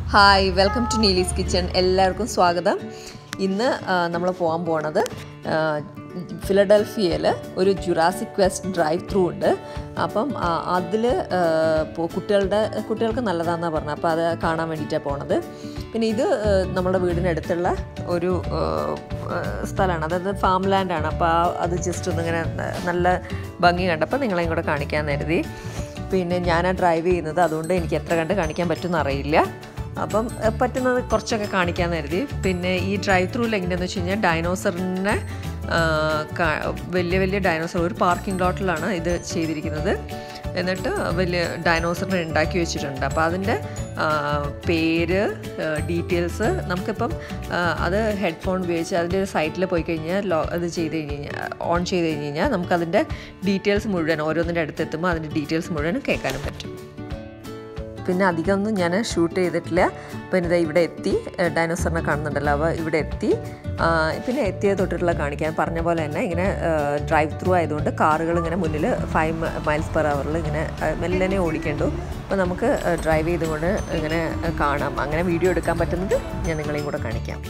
Hi welcome to Neelis kitchen എല്ലാവർക്കും സ്വാഗതം ഇന്ന് നമ്മൾ പോകാൻ പോണത് ഫിലഡൽഫിയയിൽ ഒരു ജുറാസിക് ക്വസ്റ്റ് ഡ്രൈവ് ത്രൂ ഉണ്ട് അപ്പം അതിൽ കുട്ടികളുടെ കുട്ടികൾക്ക് നല്ലതാണെന്നാണ് പറഞ്ഞത് അപ്പോൾ അത് കാണാൻ വേണ്ടിയിട്ടാണ് പോണത് പിന്നെ ഇത് ആ, നമ്മുടെ വീടിനടുത്തുള്ള ഒരു ആ, ആ, സ്ഥലമാണ് അതായത് ഫാം ലാൻഡാണ് അപ്പോൾ ആ അത് ജസ്റ്റ് ഒന്നിങ്ങനെ നല്ല ഭംഗി കണ്ടപ്പോൾ നിങ്ങളെയും കൂടെ കാണിക്കാൻ കരുതി പിന്നെ ഞാനാ ഡ്രൈവ് ചെയ്യുന്നത് അതുകൊണ്ട് എനിക്ക് എത്ര കണ്ട് കാണിക്കാൻ പറ്റുമെന്ന് അറിയില്ല അപ്പം എഹ്, പറ്റുന്നത് കുറച്ചൊക്കെ കാണിക്കാൻ കരുതി പിന്നെ ഈ ഡ്രൈവ് ത്രൂവിൽ എങ്ങനെയാണെന്ന് വെച്ച് കഴിഞ്ഞാൽ ഡൈനോസറിനെ ആ, കാ- വലിയ വലിയ ഡൈനോസർ ഒരു പാർക്കിംഗ് ലോട്ടിലാണ് ഇത് ചെയ്തിരിക്കുന്നത് എന്നിട്ട് വലിയ ഡൈനോസറിനെ ഉണ്ടാക്കി വെച്ചിട്ടുണ്ട് അപ്പോൾ അതിൻ്റെ ആ, പേര് ഡീറ്റെയിൽസ് നമുക്കിപ്പം ആ, അത് ഹെഡ്ഫോൺ ഉപയോഗിച്ച് അതിൻ്റെ ഒരു സൈറ്റിൽ പോയി കഴിഞ്ഞാൽ ലോ ഇത് ചെയ്ത് കഴിഞ്ഞ് കഴിഞ്ഞാൽ ഓൺ ചെയ്ത് കഴിഞ്ഞ് കഴിഞ്ഞാൽ നമുക്കതിൻ്റെ ഡീറ്റെയിൽസ് മുഴുവൻ ഓരോന്നിൻ്റെ അടുത്തെത്തുമ്പോൾ അതിൻ്റെ ഡീറ്റെയിൽസ് മുഴുവനും കേൾക്കാനും പറ്റും പിന്നെ അധികമൊന്നും ഞാൻ ഷൂട്ട് ചെയ്തിട്ടില്ല പിന്നെ ഇതാ ഇവിടെ എത്തി ഏഹ് ഡൈനോസറിനെ കാണുന്നുണ്ടല്ലോ അപ്പോൾ ഇവിടെ എത്തി ആ, പിന്നെ എത്തിയത് തൊട്ടിട്ടുള്ള കാണിക്കാൻ പറഞ്ഞ പോലെ തന്നെ ഇങ്ങനെ ഡ്രൈവ് ത്രൂ ആയതുകൊണ്ട് കാറുകൾ ഇങ്ങനെ മുന്നിൽ ഫൈവ് മൈൽസ് പെർ അവറിൽ ഇങ്ങനെ ഏഹ് മെല്ലനെ ഓടിക്കണ്ടു അപ്പോൾ നമുക്ക് ഡ്രൈവ് ചെയ്തുകൊണ്ട് ഇങ്ങനെ കാണാം അങ്ങനെ വീഡിയോ എടുക്കാൻ പറ്റുന്നത് ഞാൻ നിങ്ങളെയും കൂടെ കാണിക്കാം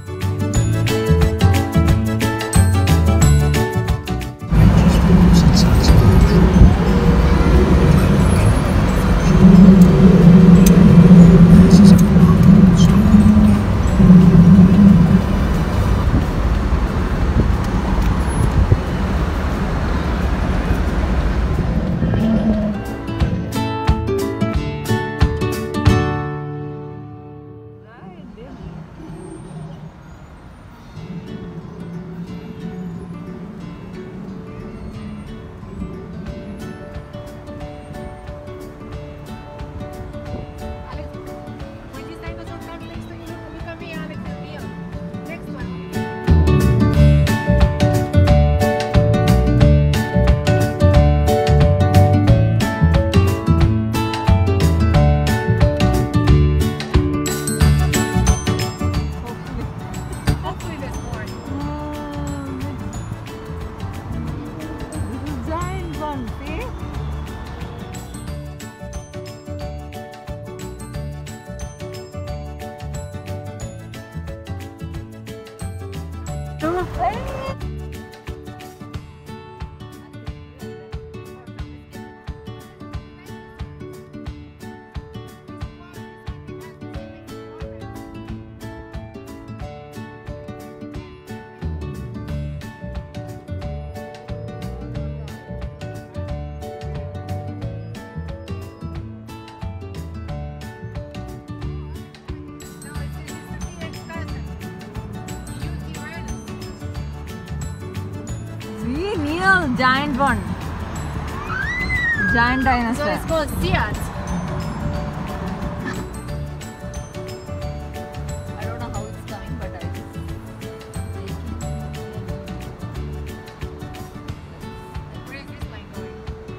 Alex, when this dinosaur comes next to you, look at me, Alex, and Leo. Next one. Hopefully there's more. giant one, see? No, it's, it's the T-Rex cousin. Uranus. See, Neil, giant one. Giant So dinosaur. it's called Seat. I don't know how it's coming, but I Where is this line going?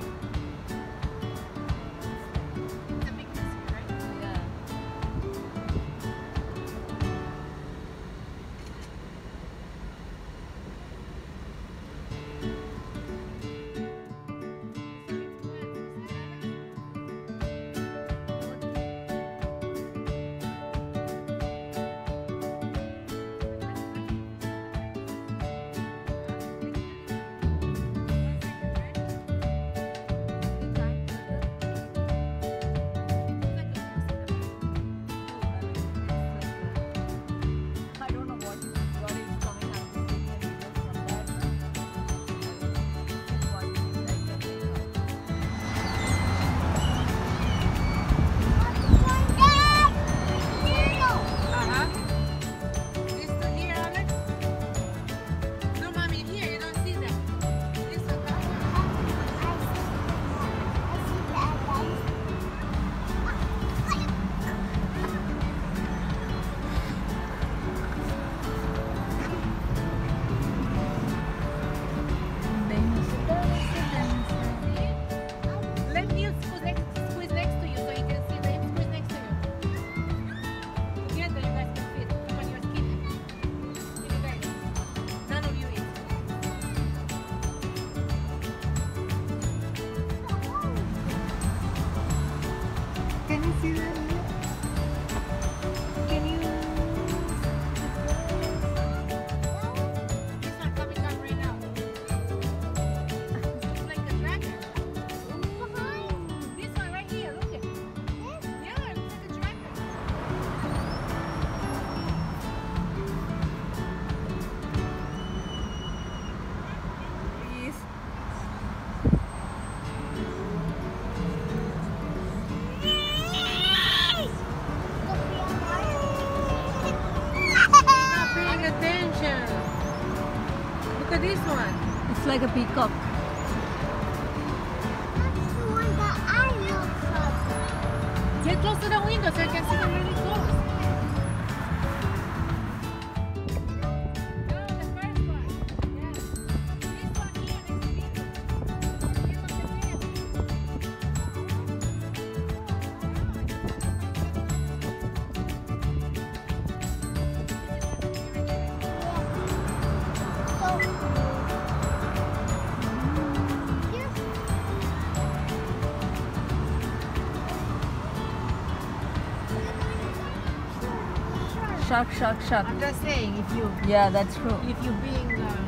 It's a big mess here, right? yeah. Look at this one. It's like a peacock. Get close to the window so you can see them really close. No, the first one. Yeah. This one here next to me. This one the tail. Shark, shark, shark. I'm just saying, if you Yeah, that's true. if you being um,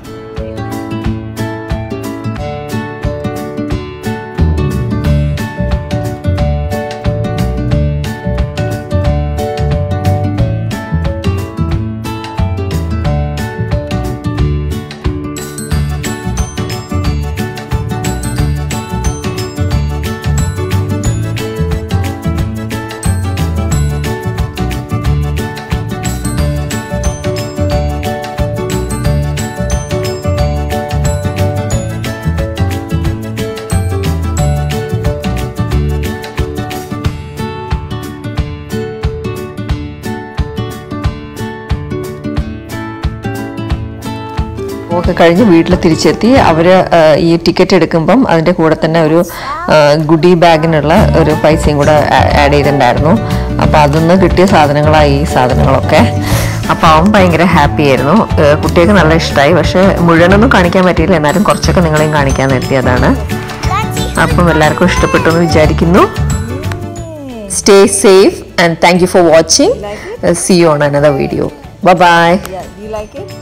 ഒക്കെ കഴിഞ്ഞ് വീട്ടിൽ തിരിച്ചെത്തി അവർ ഈ ticket എടുക്കുമ്പം അതിൻ്റെ കൂടെ തന്നെ ഒരു ഗുഡി ബാഗിനുള്ള ഒരു പൈസയും കൂടെ ആഡ് ചെയ്തിട്ടുണ്ടായിരുന്നു അപ്പോൾ അതിന്ന് കിട്ടിയ സാധനങ്ങളായി ഈ സാധനങ്ങളൊക്കെ അപ്പോൾ അവൻ ഭയങ്കര ഹാപ്പി ആയിരുന്നു ഏഹ് കുട്ടികൾക്ക് നല്ല ഇഷ്ടമായി പക്ഷേ മുഴുവനൊന്നും കാണിക്കാൻ പറ്റിയില്ല എന്നാലും കുറച്ചൊക്കെ നിങ്ങളെയും കാണിക്കാൻ നിർത്തിയതാണ് അപ്പം എല്ലാവർക്കും ഇഷ്ടപ്പെട്ടു എന്ന് വിചാരിക്കുന്നു stay safe and thank you for watching see you on another video bye Yeah, do you like it?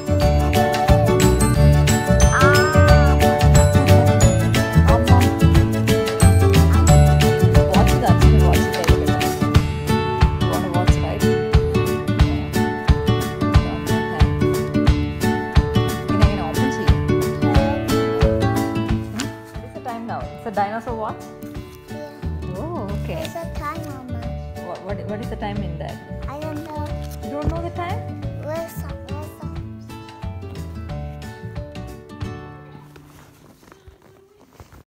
Watch that. You watch it very well. You wanna watch, right? ഇതെങ്ങനെ ഓപ്പൺ ചെയ്യും What's the time now? It's a dinosaur watch? Oh, okay. There's a time on it. What, what, what is the time in that? I don't know. You don't know the time?